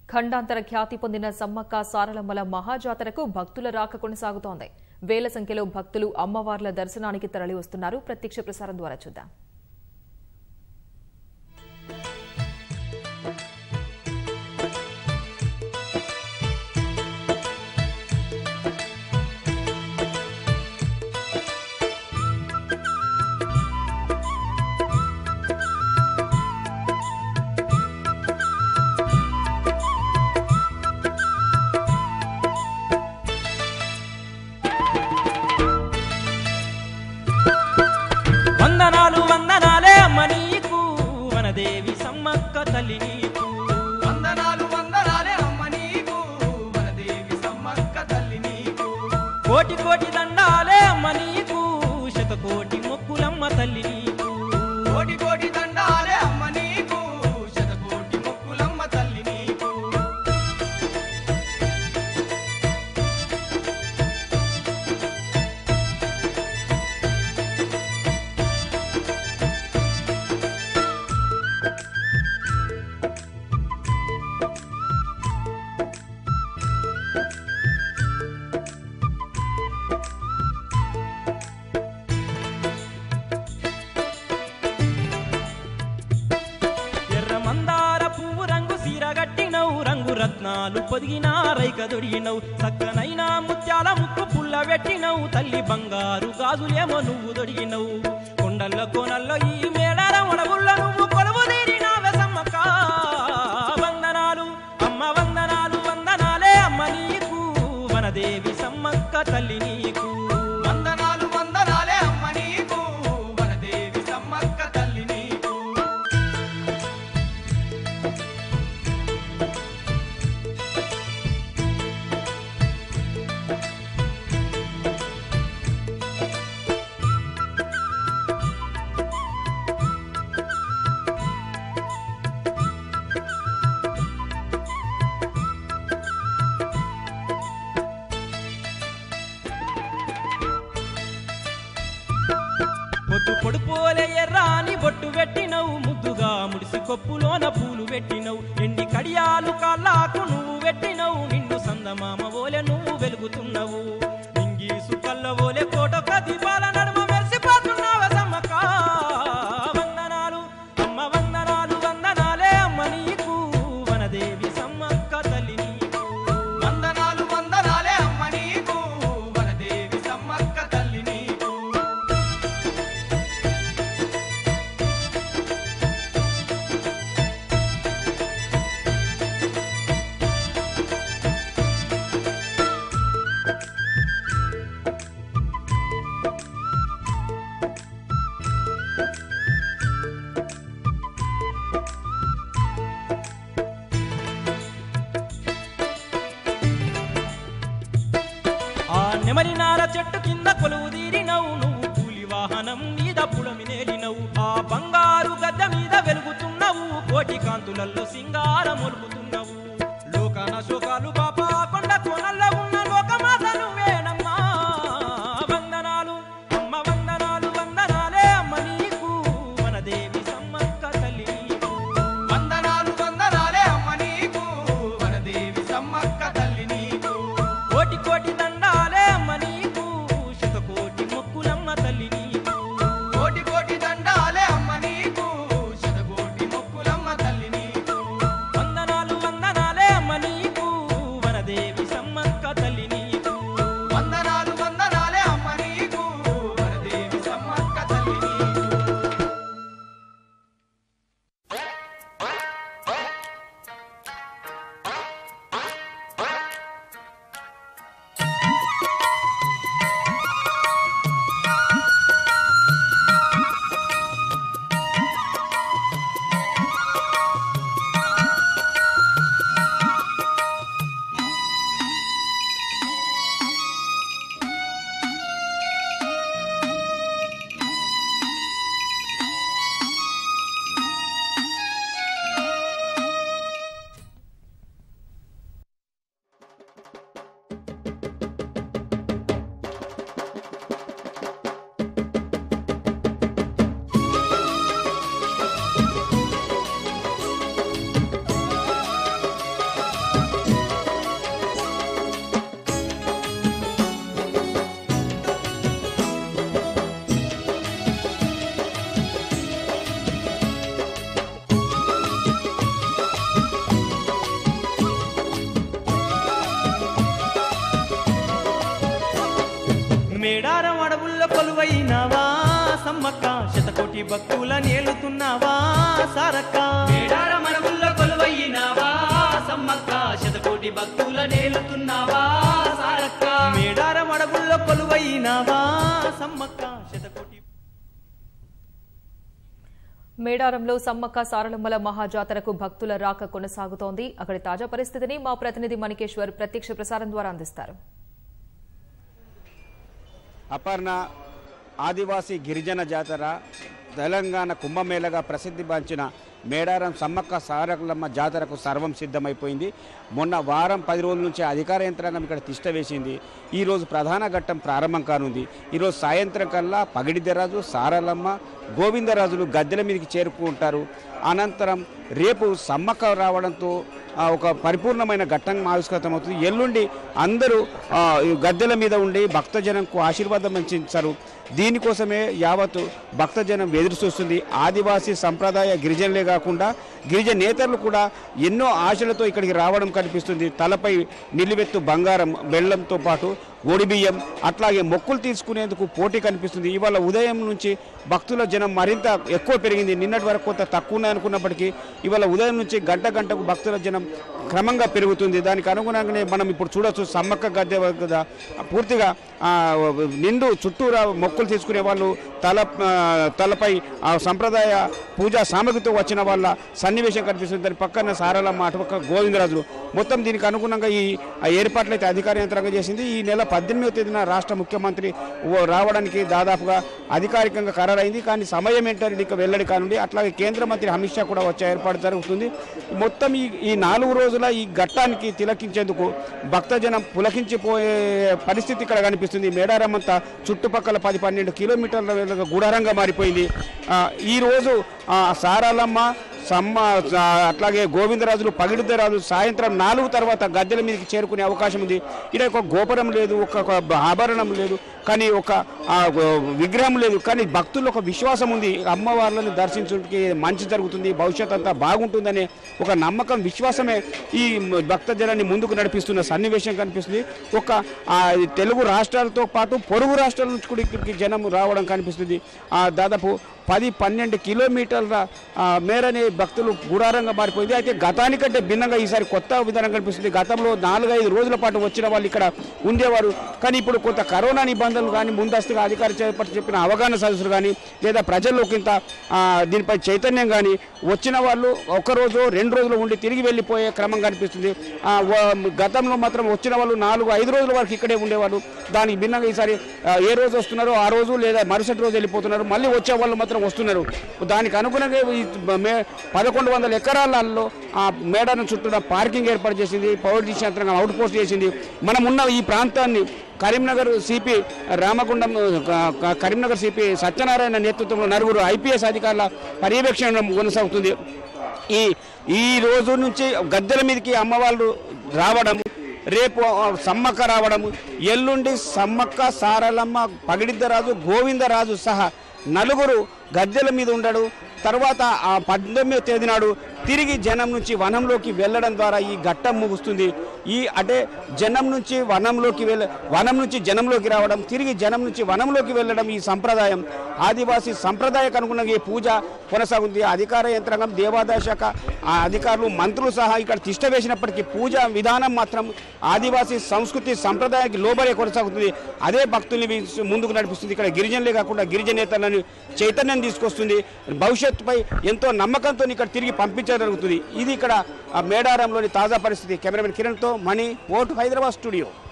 ఖండాంతర ఖ్యాతి పొందిన సమ్మక్క సారలమ్మల మహాజాతరకు భక్తుల రాక కొనసాగుతోంది వేల సంఖ్యలో భక్తులు అమ్మవార్ల దర్శనానికి తరలి వస్తున్నారు ప్రత్యక్ష ప్రసారం ద్వారా చూద్దాం వందనాలు వందనాలే అమ్మ నీకు వనదేవి సమ్మక్క తల్లి నీకు వందనాలు వందనాలే అమ్మ నీకు వనదేవి సమ్మక్క తల్లి నీకు కోటి కోటి దండాలే అమ్మ నీకు శతకోటి మొక్కులమ్మ తల్లి నీకు కోటి కోటి దండాలే అమ్మ నీకు శతకోటి మొక్కులమ్మ తల్లి నీకు ఎర్ర మందార పువ్వు రంగు సీరగట్టినవు రంగు రత్నాలు పొదిగిన రైక దొడిగినవు చక్కనైన ముత్యాల ముక్కు పుల్ల పెట్టినవు తల్లి బంగారు గాజులేమో నువ్వు దొడిగినవు కొండల్లో కోనల్లో ఈ మేడార ఒడవుల్లో నువ్వు కొలువు తీరినావే సమ్మక్క వందనాలు అమ్మ వందనాలు వందనాలే అమ్మ నీకు వనదేవి సమ్మక్క తల్లి నీకు వందనాలు వందనాలే అమ్మ నీకు వనదేవి సమ్మక్క తల్లి నీకు పొద్దు పొడుపోలే ఎర్రాని బొట్టు పెట్టినవు ముద్దుగా ముడిసి కొప్పులోన పూలు పెట్టినవు ఎండి కడియాలు కాళ్ళాకు నువ్వు పెట్టినవు నిన్ను సందమామ ఓలె నువ్వు వెలుగుతున్నవు నింగి సుకల్ల ఓలె కోటొక్క దీపాల నడుమ మెరిసిపోతున్నావ సమ్మక్క వందనాలు అమ్మ వందనాలు వందనాలే అమ్మ నీకు వనదేవి సమ్మక్క తల్లి నీకు వందనాలు వందనాలే అమ్మ నీకు వనదేవి సమ్మక్క తల్లి నీకు ఆ నెమలి నార చెట్టు కింద కొలువు తీరినవు నువ్వు కూలి వాహనం మీద పుడమినేలినవు ఆ బంగారు గద్ద మీద వెలుగుతున్నవు కోటి కాంతులలో సింగారం ఒలుగుతున్నవు లోకాన శోకాలు పాప కొండ కోనల్లో ఉన్న లోకమాత నువ్వేనమ్మా వందనాలు అమ్మ వందనాలు వందనాలే అమ్మ నీకు వనదేవి సమ్మక్క తల్లి నీకు వందనాలు వందనాలే అమ్మ నీకు వనదేవి సమ్మక్క తల్లి నీకు కోటి కోటి దండాలే అమ్మ నీకు శతకోటి మొక్కులమ్మ తల్లి నీకు కోటి కోటి దండాలే అమ్మ నీకు శతకోటి మొక్కులమ్మ తల్లి నీకు వందనాలు అడవుల్లో కొలువైనావా సమ్మక్క శతకోటి భక్తుల నేలుతున్నావా సారక్క మేడారం అడవుల్లో కొలువయ్యినావా సమ్మక్క శతకోటి భక్తుల నేలుతున్నావా సారక్క మేడారం అడవుల్లో కొలువైనావా సమ్మక్క శతకోటి మేడారంలో సమ్మక్క సారలమ్మల మహాజాతరకు భక్తుల రాక కొనసాగుతోంది అక్కడి తాజా పరిస్థితిని మా ప్రతినిధి మణికేశ్వర్ ప్రత్యక్ష ప్రసారం ద్వారా అందిస్తారు అపర్ణ ఆదివాసీ గిరిజన జాతర తెలంగాణ కుంభమేళగా ప్రసిద్ధిగాంచిన మేడారం సమ్మక్క సారలమ్మ జాతరకు సర్వం సిద్ధమైపోయింది మొన్న వారం పది రోజుల నుంచి అధికార యంత్రాంగం ఇక్కడ తిష్ట వేసింది ఈరోజు ప్రధాన ఘట్టం ప్రారంభం కానుంది ఈరోజు సాయంత్రం కల్లా పగిడిద్దరాజు సారలమ్మ గోవిందరాజులు గద్దెల మీదకి చేరుకుంటారు అనంతరం రేపు సమ్మక్క రావడంతో ఆ, ఒక పరిపూర్ణమైన ఘట్టం ఆవిష్కృతమవుతుంది ఎల్లుండి అందరూ ఆ, ఈ గద్దెల మీద ఉండి భక్తజనంకు ఆశీర్వాదం అందించారు దీనికోసమే యావత్ భక్తజనం ఎదురు చూస్తుంది ఆదివాసీ సంప్రదాయ గిరిజనులే కాకుండా గిరిజన నేతలు కూడా ఎన్నో ఆశలతో ఇక్కడికి రావడం కనిపిస్తుంది తలపై నిలువెత్తు బంగారం బెల్లంతో పాటు ఒడిబియ్యం అట్లాగే మొక్కులు తీసుకునేందుకు పోటీ కనిపిస్తుంది ఇవాళ ఉదయం నుంచి భక్తుల జనం మరింత ఎక్కువ పెరిగింది నిన్నటి వరకు కొంత తక్కువ ఉన్నాయి అనుకున్నప్పటికీ ఇవాళ ఉదయం నుంచి గంట గంటకు భక్తుల జనం క్రమంగా పెరుగుతుంది దానికి అనుగుణంగానే మనం ఇప్పుడు చూడొచ్చు సమ్మక్క గద్దె వద్ద పూర్తిగా ఆ, నిండు చుట్టూరా మొక్కులు తీసుకునే వాళ్ళు తల ఆ, తలపై ఆ సంప్రదాయ పూజా సామగ్రితో వచ్చిన వాళ్ళ సన్నివేశం కనిపిస్తుంది దాని పక్కన సారలమ్మ అటుపక్క గోవిందరాజులు మొత్తం దీనికి అనుగుణంగా ఈ ఆ ఏర్పాట్లు అయితే అధికార యంత్రాంగం చేసింది ఈ నెల పద్దెనిమిదవ తేదీన రాష్ట్ర ముఖ్యమంత్రి ఓ రావడానికి దాదాపుగా అధికారికంగా ఖరారైంది కానీ సమయం ఏంటని ఇంకా వెల్లడి కానుంది అట్లాగే కేంద్ర మంత్రి అమిత్ షా కూడా వచ్చే ఏర్పాటు జరుగుతుంది మొత్తం ఈ ఈ నాలుగు రోజుల ఈ ఘట్టానికి తిలకించేందుకు భక్తజనం పులకించిపోయే పరిస్థితి ఇక్కడ కనిపిస్తుంది మేడారం అంతా చుట్టుపక్కల పది పన్నెండు కిలోమీటర్ల వేలుగా గుడారంగా మారిపోయింది ఆ, ఈ రోజు ఆ, సారాలమ్మ సమ్మ ఆ, అట్లాగే గోవిందరాజులు పగిడిద్దరాజు సాయంత్రం నాలుగు తర్వాత గద్దెల మీదకి చేరుకునే అవకాశం ఉంది ఇక్కడ ఒక గోపురం లేదు ఒక ఒక ఆభరణం లేదు కానీ ఒక ఆ, గో- విగ్రహం లేదు కానీ భక్తుల్లో ఒక విశ్వాసం ఉంది అమ్మవార్లను దర్శించడానికి మంచి జరుగుతుంది భవిష్యత్ అంతా బాగుంటుందనే ఒక నమ్మకం విశ్వాసమే ఈ భక్తజనాన్ని ముందుకు నడిపిస్తున్న సన్నివేశం కనిపిస్తుంది ఒక ఆ, తెలుగు రాష్ట్రాలతో పాటు పొరుగు రాష్ట్రాల నుంచి కూడా ఇక్కడికి జనం రావడం కనిపిస్తుంది ఆ, దాదాపు పది పన్నెండు కిలోమీటర్ల ఆ, మేరని భక్తులు గుడారంగా మారిపోయింది అయితే గతానికంటే భిన్నంగా ఈసారి కొత్త విధానం కనిపిస్తుంది గతంలో నాలుగైదు రోజుల పాటు వచ్చిన వాళ్ళు ఇక్కడ ఉండేవారు కానీ ఇప్పుడు కొంత కరోనా నిబంధనలు కానీ ముందస్తుగా అధికారి చేపట్టి చెప్పిన అవగాహన సదస్సులు కానీ లేదా ప్రజల్లోకి ఇంత ఆ, దీనిపై చైతన్యం కానీ వచ్చిన వాళ్ళు ఒక రోజు రెండు రోజులు ఉండి తిరిగి వెళ్ళిపోయే క్రమం కనిపిస్తుంది ఆ, వ- గతంలో మాత్రం వచ్చిన వాళ్ళు నాలుగు ఐదు రోజుల వరకు ఇక్కడే ఉండేవాళ్ళు దానికి భిన్నంగా ఈసారి ఆ, ఏ రోజు వస్తున్నారో ఆ రోజు లేదా మరుసటి రోజు వెళ్ళిపోతున్నారు మళ్ళీ వచ్చే వాళ్ళు మాత్రం వస్తున్నారు దానికి అనుగుణంగా ఈ మే పదకొండు వందల ఎకరాలలో ఆ మేడారం చుట్టూ పార్కింగ్ ఏర్పాటు చేసింది పౌర్ యంత్రాంగం అవుట్ పోస్ట్ చేసింది మనం ఉన్న ఈ ప్రాంతాన్ని కరీంనగర్ సిపి రామగుండం క- క- కరీంనగర్ సిపి సత్యనారాయణ నేతృత్వంలో నలుగురు ఐపీఎస్ అధికారుల పర్యవేక్షణ కొనసాగుతుంది ఈ ఈ రోజు నుంచి గద్దెల మీదకి అమ్మవాళ్ళు రావడం రేపు ఆ, సమ్మక్క రావడం ఎల్లుండి సమ్మక్క సారలమ్మ పగిడిద్దరాజు గోవిందరాజు సహా నలుగురు గద్దెల మీద ఉండడు తర్వాత ఆ పద్దెనిమిదో తేదీ నాడు తిరిగి జనం నుంచి వనంలోకి వెళ్ళడం ద్వారా ఈ ఘట్టం ముగుస్తుంది ఈ అంటే జనం నుంచి వనంలోకి వెళ్ళ వనం నుంచి జనంలోకి రావడం తిరిగి జనం నుంచి వనంలోకి వెళ్ళడం ఈ సంప్రదాయం ఆదివాసీ సంప్రదాయకు అనుగుణంగా ఈ పూజ కొనసాగుతుంది అధికార యంత్రాంగం దేవాదాయ శాఖ ఆ అధికారులు మంత్రులు సహా ఇక్కడ తిష్ట వేసినప్పటికీ పూజ విధానం మాత్రం ఆదివాసీ సంస్కృతి సంప్రదాయానికి లోబడే కొనసాగుతుంది అదే భక్తుల్ని వి- ముందుకు నడిపిస్తుంది ఇక్కడ గిరిజనులే కాకుండా గిరిజనేతలను చైతన్యం తీసుకొస్తుంది భవిష్యత్తుపై ఎంతో నమ్మకంతో ఇక్కడ తిరిగి పంపించగలుగుతుంది ఇది ఇక్కడ ఆ మేడారంలోని తాజా పరిస్థితి కెమెరామెన్ కిరణ్తో మణి ఓటు హైదరాబాద్ స్టూడియో